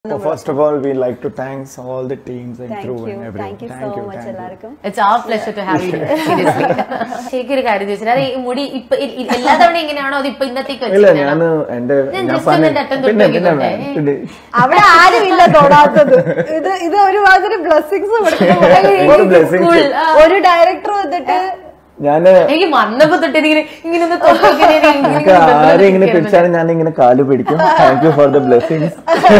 So first of all, we like to thanks all the teams and thank crew you and everyone. Thank you so much എല്ലാവർക്കും it's our pleasure to have you seriously ശരിക്കും ഒരു കാര്യം ചോദിച്ചാൽ അത് ഈ മുടി ഇപ്പൊ E- E- എല്ലാ തവണ ഇങ്ങനെയാണോ അത് ഇപ്പൊ ഇന്നത്തേക്ക് ഇല്ല വെച്ചിട്ടാണോ? ഞാൻ എന്റെ ഞാൻ ഞാൻ just പറഞ്ഞ ഒന്ന് തട്ടം പിന്നെ തൊട്ട് പിന്നെ നോക്കിക്കോട്ടെ. ഇത് അവിടെ ആരുമില്ല തൊടാത്തത് ഇത് ഇത് ഒരുമാതിരി ബ്ലെസ്സിങ്സ് ഒരു blessings. Cool. ആ. ഒരു ഡയറക്ടർ വന്നിട്ട് ഞാന് എനിക്ക് വന്നപ്പോ തൊട്ട് ഇങ്ങനെ ഇങ്ങനെ ഒന്ന് തൊട്ട് നോക്കിയാൽ ഞാൻ ഇങ്ങനെ എനിക്ക് ഇങ്ങനെ ആരെ ഇങ്ങനെ തൊട്ട് പിടിച്ചാലും ഞാൻ ഇങ്ങനെ കാല് പിടിക്കും thank you for the blessings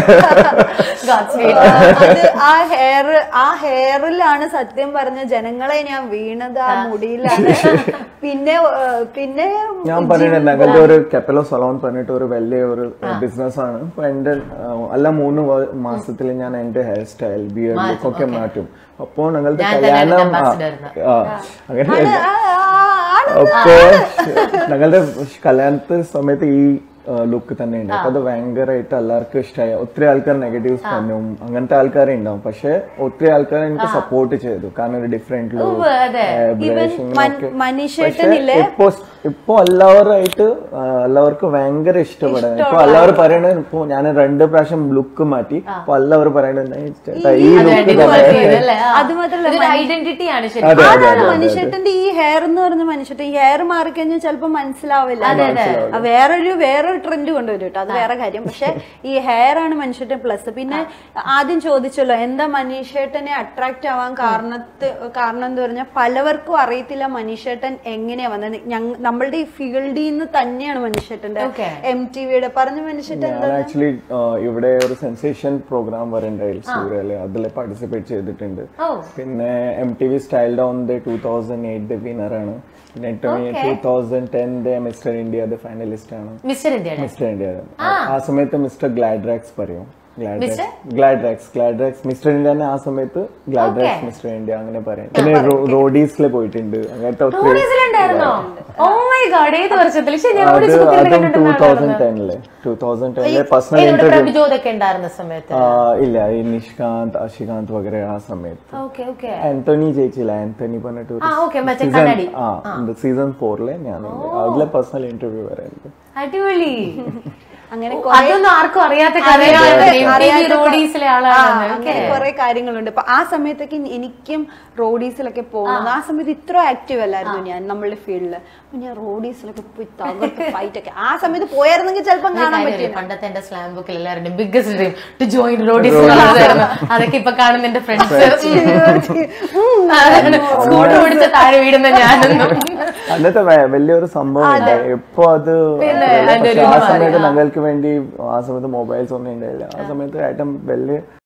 God's will. അത് ആ ഹെയർ ആ ഹെയറിലാണ് സത്യം പറഞ്ഞ ജനങ്ങളെ ഞാൻ വീണത് ആ മുടിയിലാണ് പിന്നെ ഏഹ്, പിന്നെ ഞാൻ പറഞ്ഞിട്ടുണ്ട് ഞങ്ങളുടെ ഒരു കെപ്പലോ സലോൺ പറഞ്ഞിട്ട് ഒരു വലിയ ഒരു ബിസിനസ് ആണ് അപ്പൊ എന്റെ ആ, എല്ലാ മൂന്ന് മാസത്തിൽ ഞാൻ എന്റെ ഹെയർ സ്റ്റൈൽ ബിയർഡ് ലുക്ക് ഒക്കെ മാറ്റും അപ്പോ ഞങ്ങളുടെ ഞാൻ തന്നെ കല്യാണം അതിന്റെ ആ, ambassador ആ, അങ്ങനെ ആ, ആ, ആണ്. അപ്പോ ഞങ്ങളുടെ കല്യാണത്തെ സമയത്ത് ഈ ലുക്ക് തന്നെ ഉണ്ട് അപ്പൊ അത് ഭയങ്കരമായിട്ട് എല്ലാവർക്കും ഇഷ്ടമായി ഒത്തിരി ആൾക്കാർ നെഗറ്റീവ്സ് പറഞ്ഞും അങ്ങനത്തെ ആൾക്കാരെ ഉണ്ടാവും പക്ഷെ ഒത്തിരി ആൾക്കാർ എനിക്ക് സപ്പോർട്ട് ചെയ്തു കാരണം ഒരു ഡിഫറെന്റ് ഉവ്വ്, അതെ. മൻ- മനീഷേട്ടനില്ലേ? ഇപ്പൊ ഇപ്പൊ എല്ലാവരായിട്ട് ആ, എല്ലാവർക്കും ഭയങ്കര ഇഷ്ടപ്പെടും ഇപ്പൊ എല്ലാവരും പറയണത് ഇപ്പൊ ഞാൻ രണ്ട് പ്രാവശ്യം ലുക്ക് മാറ്റി ഇപ്പൊ എല്ലാവരും പറയണത് ചേട്ടാ ഈ അത് ലുക്ക് അടിപൊളി തന്നെ ചെയ്തല്ലേ? ആ. അത് മാത്രല്ല ഇതൊരു ഐഡന്റിറ്റി ആണ് ശരി അതെ അതെ ആണാണ് അതെ മനുഷ്യട്ടന്റെ ഈ ഹെയർ എന്ന് പറഞ്ഞ മനുഷ്യട്ടൻ ഈ ഹെയർ മാറിക്കഴിഞ്ഞാൽ ചിലപ്പോ മനസ്സിലാവില്ല അതെ, അതെ. ആ, വേറൊരു വേറൊരു ട്രെൻഡ് കൊണ്ടുവരും കേട്ടോ അത് വേറെ കാര്യം പക്ഷെ ഈ ഹെയർ ആണ് മനുഷ്യട്ടൻ പ്ലസ് പിന്നെ ആദ്യം ചോദിച്ചല്ലോ എന്താ മനീഷേട്ടനെ അട്രാക്ട് ആവാൻ കാരണത്ത് കാരണം എന്ന് പറഞ്ഞാൽ പലവർക്കും അറിയത്തില്ല മനീഷേട്ടൻ എങ്ങനെയാ വന്നത് ഞങ്ങ നമ്മളുടെ ഈ ഫീൽഡിൽ നിന്ന് തന്നെയാണ് മനുഷ്യട്ടന്റെ Okay. എം ടി വിയുടെ പറഞ്ഞ മനുഷ്യട്ടൻ ഞാൻ ആക്ച്വലി ഇവിടെ ഒരു സെൻസേഷൻ പ്രോഗ്രാം വരുന്നുണ്ടായി സൂര്യയില് അതിൽ പാർട്ടിസിപ്പേറ്റ് ചെയ്തിട്ടുണ്ട് ഓ പിന്നെ M T V style down two thousand eight winner ആണ് പിന്നെ two thousand ten Mister India finalist ആണ് മിസ്റ്റർ ഇന്ത്യയുടെ മിസ്റ്റർ ഇന്ത്യ ആ സമയത്ത് മിസ്റ്റർ ഗ്ലാഡ്രാക്സ് പറയും ഗ്ലാഡ്രാക്സ് ഗ്ലാഡ്രാക്സ് ഗ്ലാഡ്രാക്സ് മിസ്റ്റർ ഇന്ത്യ ആ സമയത്ത് ഗ്ലാഡ്രാക്സ് മിസ്റ്റർ ഇന്ത്യ അങ്ങനെ പറയും പിന്നെ റോഡീസിൽ പോയിട്ടുണ്ട് അങ്ങനത്തെ ഒത്തിരി റോഡീസിലുണ്ടായിരുന്നോ ഓ മൈ ഗോഡ് ഏത് വർഷത്തിൽ ശരി ഞാൻ അത് റോഡീസ് ബുക്കിൽ അതും ടൂ കണ്ടിട്ടുണ്ടായിരുന്നു തൗസൻഡ് ടെനില് ടൂ തൗസൻഡ് ടെനിലെ പേഴ്സണൽ ഏത് ഇന്റർവ്യൂ പ്രഭുജോതൊക്കെ ഉണ്ടായിരുന്ന സമയത്ത് ഇല്ല ഈ നിഷ്കാന്ത് അഷികാന്ത് വഗേറെ ആ സമയത്ത് ഓക്കെ ഓക്കെ ആന്റണി ജയിച്ചില്ല ആന്റണി പറഞ്ഞിട്ട് ഒരു ആ ഓക്കെ മറ്റേ സീസൺ കണ്ണാടി ആ സീസൺ ഫോറിലെ ഞാൻ അതിലെ പേഴ്സണൽ ഇന്റർവ്യൂ വരാറുണ്ട് അടിപൊളി അങ്ങനെ അതൊന്നും ആർക്കും അറിയാത്ത കഥയാണ് റോഡീസിലെ ആളാണ് അങ്ങനെ കുറെ കാര്യങ്ങളുണ്ട് അപ്പൊ ആ സമയത്തൊക്കെ എനിക്കും റോഡീസിലൊക്കെ പോകുന്നത് ആ സമയത്ത് ഇത്ര ആക്റ്റീവ് അല്ലായിരുന്നു ഞാൻ നമ്മളുടെ ഫീൽഡിൽ അപ്പൊ ഞാൻ റോഡീസിലൊക്കെ പോയി തകർത്ത് ഫൈറ്റ് ഒക്കെ ആ സമയത്ത് പോയായിരുന്നെങ്കിൽ ചിലപ്പം കാണാൻ പറ്റില്ല പണ്ടത്തെ എന്റെ സ്ലാം ബുക്കിൽ എല്ലാവരുടെയും biggest dream to join Roadies അതൊക്കെ ഇപ്പൊ കാണുന്ന എന്റെ ഫ്രണ്ട്സ് സ്കൂട്ടർ പിടിച്ച താഴെ വീടുന്ന ഞാനൊന്നും അന്നത്തെ വ- വലിയൊരു സംഭവം ഉണ്ട് ഇപ്പൊ അത് അതിന്റെ ഒരു പക്ഷെ ആ ഇത് സമയത്ത് ഞങ്ങൾക്ക് വേണ്ടി ആ സമയത്ത് മൊബൈൽസ് ഒന്നും ഉണ്ടായില്ല ആ സമയത്ത് ഏട്ടൻ വലിയ